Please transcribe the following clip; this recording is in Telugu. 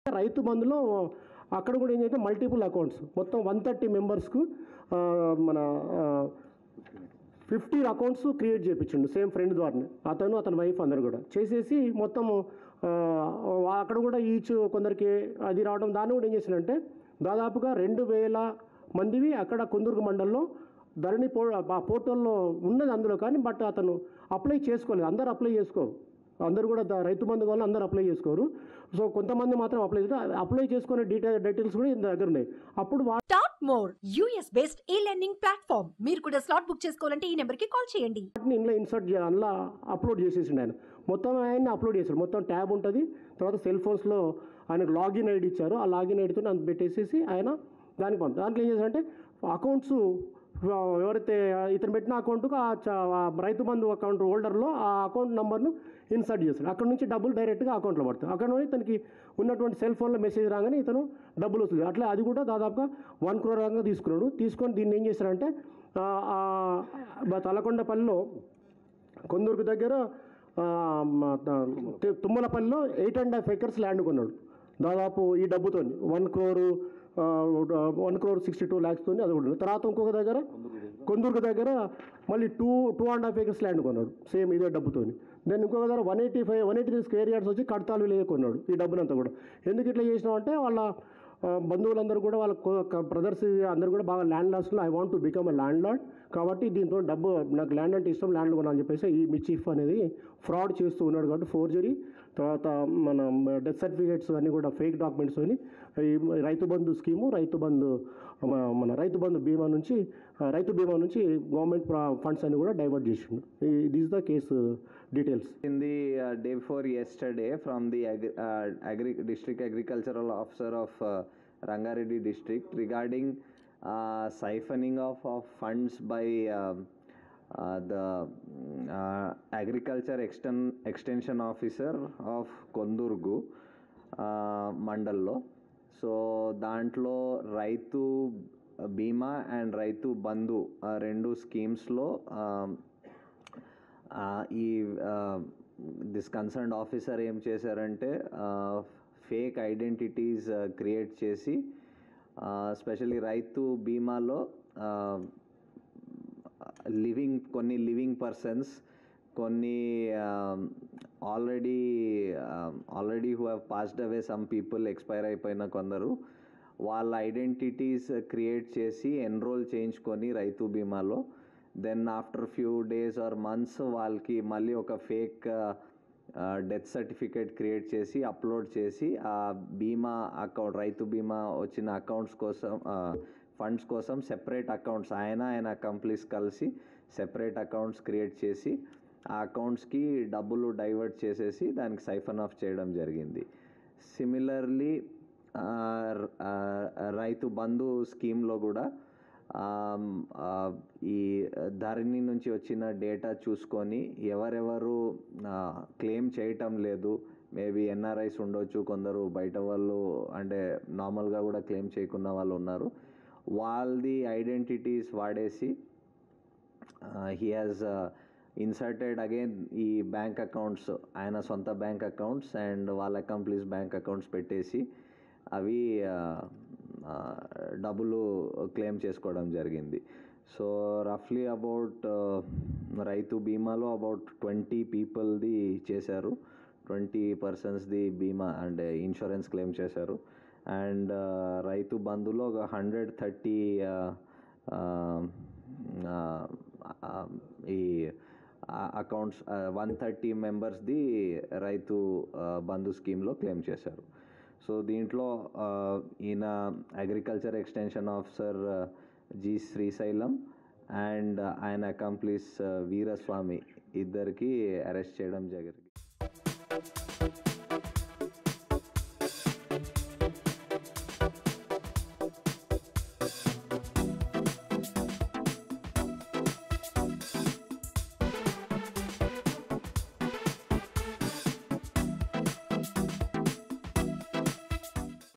రైతు బంధులో అక్కడ కూడా ఏం చేస్తే మల్టిపుల్ అకౌంట్స్ మొత్తం వన్ థర్టీ మెంబర్స్కు మన ఫిఫ్టీ అకౌంట్స్ క్రియేట్ చేయించిండు సేమ్ ఫ్రెండ్ ద్వారానే అతను అతని వైఫ్ అందరు కూడా చేసేసి మొత్తము ఆ, అక్కడ కూడా ఈచ్ కొందరికి అది రావడం దాన్ని కూడా ఏం చేసిందంటే దాదాపుగా రెండు వేల మందివి అక్కడ కొందుర్గు మండలంలో ధరణి పో ఆ పోర్టల్లో ఉన్నది అందులో కానీ బట్ అతను అప్లై చేసుకోలేదు అందరు అప్లై చేసుకోరు అందరు కూడా ద- రైతు బంధు వాళ్ళు అందరూ అప్లై చేసుకోరు సో కొంతమంది మాత్రం అప్లై చేస్తారు అప్లై చేసుకునే డీటెయిల్ డీటెయిల్స్ కూడా ఈయన దగ్గర ఉన్నాయి అప్పుడు వా top more US based e learning platform మీరు కూడా స్లాట్ బుక్ చేసుకోవాలంటే ఈ నెంబర్ కి కాల్ చేయండి వాటిని ఇందులో ఇన్సర్ట్ చేయాలి అందులో అప్లోడ్ చేసేసిండు ఆయన మొత్తం ఆయన అప్లోడ్ చేశాడు మొత్తం ట్యాబ్ ఉంటుంది తర్వాత సెల్ ఫోన్స్లో ఆయనకు లాగిన్ ఐడి ఇచ్చారు ఆ లాగిన్ ఐడితో అంత పెట్టేసేసి ఆయన దానికి పంపు దాంట్లో ఏం చేశారంటే అకౌంట్స్ ఎవరైతే ఇతను పెట్టిన అకౌంట్కు ఆ చ- ఆ రైతు బంధు అకౌంట్ హోల్డర్లో ఆ అకౌంట్ నెంబర్ను ఇన్సర్ట్ చేస్తాడు అక్కడ నుంచి డబ్బులు డైరెక్ట్గా అకౌంట్లో పడతాయి అక్కడ నుంచి ఇతనికి ఉన్నటువంటి సెల్ ఫోన్లో మెసేజ్ రాగానే ఇతను డబ్బులు వస్తుంది అట్లా అది కూడా దాదాపుగా వన్ క్రోర్ దాకా తీసుకున్నాడు తీసుకొని దీన్ని ఏం చేశారంటే ఆ, ఆ, తలకొండపల్లిలో కొందూరుకు దగ్గర ఆ, మ- త- తుమ్మలపల్లిలో eight and half acres land కొన్నాడు దాదాపు ఈ డబ్బుతో one crore one crore sixty two ల్యాక్స్తో అది కూడా ఉంది. తర్వాత ఇంకొక దగ్గర కొందూరుకు దగ్గర మళ్ళీ two two and half acres land కొన్నాడు సేమ్ ఇదే డబ్బుతో దెన్ ఇంకొక దగ్గర one eighty five one eighty three square yards వచ్చి కడతాలు విలేజ్ కొన్నాడు ఈ డబ్బునంతా కూడా ఎందుకు ఇట్లా చేసినాం అంటే వాళ్ళ ఆ, బంధువులందరూ కూడా వాళ్ళ బ్రదర్స్ అందరూ కూడా బాగా ల్యాండ్ లాస్ట్లో I want to become a landlord కాబట్టి దీంతో డబ్బు నాకు ల్యాండ్ అంటే ఇష్టం ల్యాండ్ కొన్నా అని చెప్పేసి ఈ మిచీఫ్ అనేది ఫ్రాడ్ చేస్తూ ఉన్నాడు కాబట్టి ఫోర్జరీ తర్వాత మన డెత్ సర్టిఫికేట్స్ అన్నీ కూడా ఫేక్ డాక్యుమెంట్స్ అని ఈ రైతు బంధు స్కీము రైతు బంధు మ- మన రైతు బంధు బీమా నుంచి ఆ, రైతు బీమా నుంచి గవర్నమెంట్ ఫండ్స్ అన్ని కూడా డైవర్ట్ చేసిండు this the case details in the uh, day before yesterday from the agri- uh, agri- district agricultural officer of uh, Rangareddy district regarding uh, siphoning off of funds by um, uh, the mm, uh, agriculture exten- extension officer of Kondurgu uh, మండల్లో సో దాంట్లో రైతు బీమా అండ్ రైతు బంధు ఆ రెండు స్కీమ్స్లో ఆ, ఈ దిస్ కన్సర్న్ ఆఫీసర్ ఏం చేశారంటే ఫేక్ ఐడెంటిటీస్ క్రియేట్ చేసి స్పెషల్లీ రైతు బీమాలో లివింగ్ కొన్ని లివింగ్ పర్సన్స్ కొన్ని already already who have passed away some people expire అయిపోయిన కొందరు వాళ్ళ ఐడెంటిటీస్ క్రియేట్ చేసి ఎన్రోల్ చేయించుకొని రైతు బీమాలో then after few days or months వాళ్ళకి మళ్ళీ ఒక ఫేక్ డెత్ సర్టిఫికేట్ క్రియేట్ చేసి అప్లోడ్ చేసి ఆ బీమా అకౌంట్ రైతు బీమా వచ్చిన అకౌంట్స్ కోసం ఫండ్స్ కోసం సెపరేట్ అకౌంట్స్ ఆయన ఆయన కంప్లీస్ కలిసి సెపరేట్ అకౌంట్స్ క్రియేట్ చేసి ఆ అకౌంట్స్కి డబ్బులు డైవర్ట్ చేసేసి దానికి సైఫన్ ఆఫ్ చేయడం జరిగింది సిమిలర్లీ రైతు బంధు స్కీమ్లో కూడా ఆమ్, ఆ, ఈ ధరణి నుంచి వచ్చిన డేటా చూసుకొని ఎవరెవరు క్లెయిమ్ చేయటం లేదు మేబీ ఎన్ఆర్ఐస్ ఉండొచ్చు కొందరు బయట వాళ్ళు అంటే నార్మల్గా కూడా క్లెయిమ్ చేయకున్న వాళ్ళు ఉన్నారు వాళ్ళది ఐడెంటిటీస్ వాడేసి హీ హాజ్ ఇన్సర్టెడ్ అగైన్ ఈ బ్యాంక్ అకౌంట్స్ ఆయన సొంత బ్యాంక్ అకౌంట్స్ అండ్ వాళ్ళ అకంప్లీస్ బ్యాంక్ అకౌంట్స్ పెట్టేసి అవి ఆ, ఆ, డబ్బులు క్లెయిమ్ చేసుకోవడం జరిగింది సో రఫ్లీ అబౌట్ రైతు బీమాలో అబౌట్ ట్వంటీ పీపుల్ది చేశారు ట్వంటీ పర్సన్స్ది బీమా అండ్ ఇన్సూరెన్స్ క్లెయిమ్ చేశారు అండ్ రైతు బంధులో ఒక హండ్రెడ్ థర్టీ ఈ అకౌంట్స్ వన్ థర్టీ మెంబర్స్ది రైతు ఆ, బంధు స్కీమ్లో క్లెయిమ్ చేశారు సో దీంట్లో ఆ, ఈయన agriculture extension officer G Srisailam and ఆయన అకంప్లీస్ వీరస్వామి ఇద్దరికి అరెస్ట్ చేయడం జరిగింది